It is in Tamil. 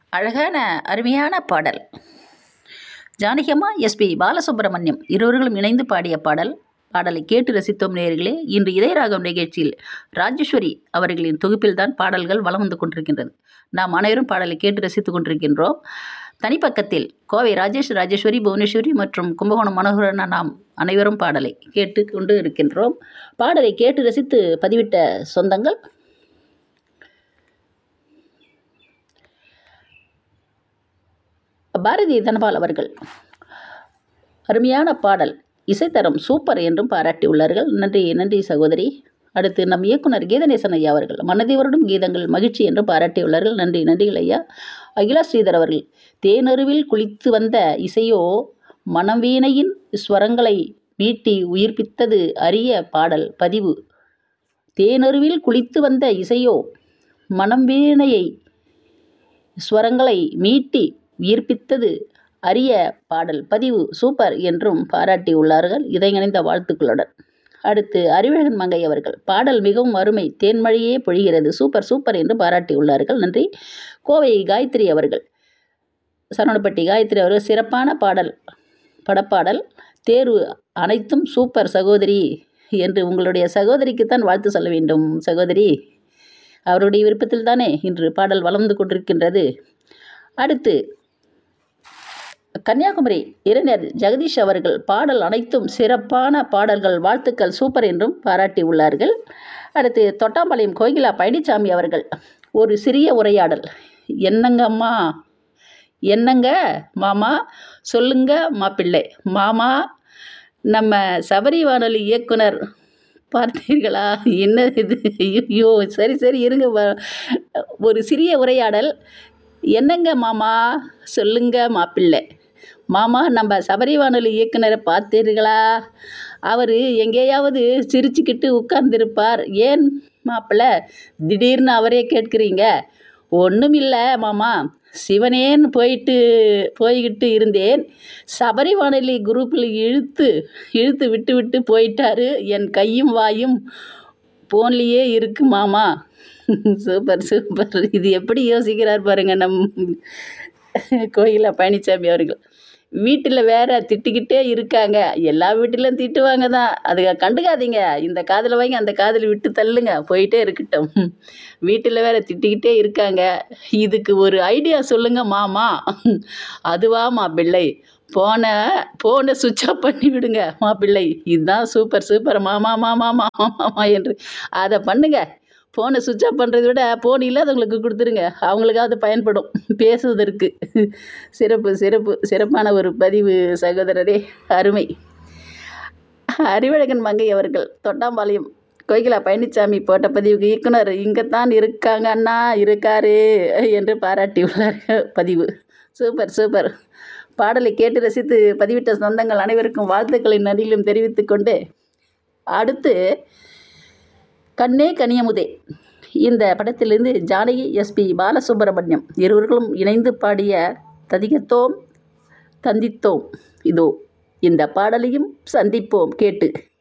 அழகான அருமையான பாடல் ஜானகியம்மா எஸ்பி பாலசுப்ரமணியம் இருவர்களும் இணைந்து பாடிய பாடல் பாடலை கேட்டு ரசித்தோம் நேயர்களே இன்று இதயராகம் நிகழ்ச்சியில் ராஜேஸ்வரி அவர்களின் தொகுப்பில்தான் பாடல்கள் வலம் வந்து கொண்டிருக்கின்றது நாம் அனைவரும் பாடலை கேட்டு ரசித்துக் கொண்டிருக்கின்றோம் தனிப்பக்கத்தில் கோவை ராஜேஷ் ராஜேஸ்வரி புவனேஸ்வரி மற்றும் கும்பகோணம் மனோகரன நாம் அனைவரும் பாடலை கேட்டு கொண்டு இருக்கின்றோம் பாடலை கேட்டு ரசித்து பதிவிட்ட சொந்தங்கள் பாரதி தனபால் அவர்கள் அருமையான பாடல் இசைத்தரம் சூப்பர் என்றும் பாராட்டியுள்ளார்கள் நன்றி நன்றி சகோதரி அடுத்து நம் இயக்குனர் கீதநேசன் ஐயா அவர்கள் மனதை வருடும் கீதங்கள் மகிழ்ச்சி என்று பாராட்டியுள்ளார்கள் நன்றி நன்றிகள் ஐயா அகிலா ஸ்ரீதர் அவர்கள் தேனருவில் குளித்து வந்த இசையோ மனவீணையின் ஸ்வரங்களை மீட்டி உயிர்ப்பித்தது அரிய பாடல் பதிவு தேனருவில் குளித்து வந்த இசையோ மனம் வீணையை ஸ்வரங்களை மீட்டி உயிர்ப்பித்தது அரிய பாடல் பதிவு சூப்பர் என்றும் பாராட்டியுள்ளார்கள் இணைந்த வாழ்த்துக்களுடன் அடுத்து அறிவழகன் மங்கை அவர்கள் பாடல் மிகவும் அருமை தேன்மழையே பொழிகிறது சூப்பர் சூப்பர் என்று பாராட்டியுள்ளார்கள் நன்றி கோவை காயத்ரி அவர்கள் சரவணப்பட்டி காயத்ரி அவர்கள் சிறப்பான பாடல் படப்பாடல் தேர்வு அனைத்தும் சூப்பர் சகோதரி என்று உங்களுடைய சகோதரிக்குத்தான் வாழ்த்து சொல்ல வேண்டும் சகோதரி அவருடைய விருப்பத்தில் தானே இன்று பாடல் வளர்ந்து கொண்டிருக்கின்றது அடுத்து கன்னியாகுமரி இளைஞர் ஜெகதீஷ் அவர்கள் பாடல் அனைத்தும் சிறப்பான பாடல்கள் வாழ்த்துக்கள் சூப்பர் என்றும் பாராட்டி உள்ளார்கள் அடுத்து தொட்டாம்பாளையம் கோகிலா பழனிசாமி அவர்கள் ஒரு சிறிய உரையாடல் என்னங்க அம்மா என்னங்க மாமா சொல்லுங்க மாப்பிள்ளை மாமா நம்ம சபரி வானொலி இயக்குனர் பார்த்தீர்களா என்ன இது ஐயோ சரி சரி இருங்க வ- ஒரு சிறிய உரையாடல் என்னங்க மாமா சொல்லுங்க மாப்பிள்ளை மாமா நம்ம சபரி வானொலி இயக்குனரை பார்த்தீர்களா அவர் எங்கேயாவது சிரிச்சுக்கிட்டு உட்கார்ந்திருப்பார் ஏன் மாப்பிள்ளை திடீர்னு அவரே கேட்குறீங்க ஒன்றும் இல்லை மாமா சிவனேன்னு போயிட்டு போய்கிட்டு இருந்தேன் சபரி வானொலி குரூப்பில் இழுத்து இழுத்து விட்டு விட்டு போயிட்டாரு என் கையும் வாயும் ஃபோன்லேயே இருக்கு மாமா சூப்பர் சூப்பர் இது எப்படி யோசிக்கிறார் பாருங்க நம் கோயிலா பழனிசாமி அவர்கள் வீட்டில் வேற திட்டிக்கிட்டே இருக்காங்க எல்லா வீட்டிலும் திட்டுவாங்க தான் அதுக கண்டுக்காதீங்க இந்த காதில் வாங்கி அந்த காதில் விட்டு தள்ளுங்க போயிட்டே இருக்கட்டும் வீட்டில் வேற திட்டிக்கிட்டே இருக்காங்க இதுக்கு ஒரு ஐடியா சொல்லுங்க மாமா அதுவா மாப்பிள்ளை போனை ஃபோனை சுவிட்ச் ஆஃப் பண்ணி விடுங்க மாப்பிள்ளை இதுதான் சூப்பர் சூப்பர் மாமா மாமா மாமா மாமா என்று அதை பண்ணுங்க ஃபோனை சுவிட்ச் ஆஃப் பண்ணுறதை விட ஃபோன் இல்லாதவங்களுக்கு கொடுத்துருங்க அவங்களுக்காவது பயன்படும் பேசுவதற்கு சிறப்பு சிறப்பு சிறப்பான ஒரு பதிவு சகோதரரே அருமை அறிவழகன் மங்கை அவர்கள் தொட்டாம்பாளையம் கோகிலா பழனிசாமி போட்ட பதிவுக்கு இயக்குனர் இங்கே தான் இருக்காங்க அண்ணா இருக்காரு என்று பாராட்டியுள்ளார் பதிவு சூப்பர் சூப்பர் பாடலை கேட்டு ரசித்து பதிவிட்ட சொந்தங்கள் அனைவருக்கும் வாழ்த்துக்களின் நன்றியிலும் தெரிவித்துக் கொண்டு அடுத்து கண்ணே கனியமுதே இந்த படத்திலிருந்து ஜானகி எஸ்பி பாலசுப்ரமணியம் இருவர்களும் இணைந்து பாடிய ததிகத்தோம் தந்தித்தோம் இதோ இந்த பாடலையும் சந்திப்போம் கேட்டு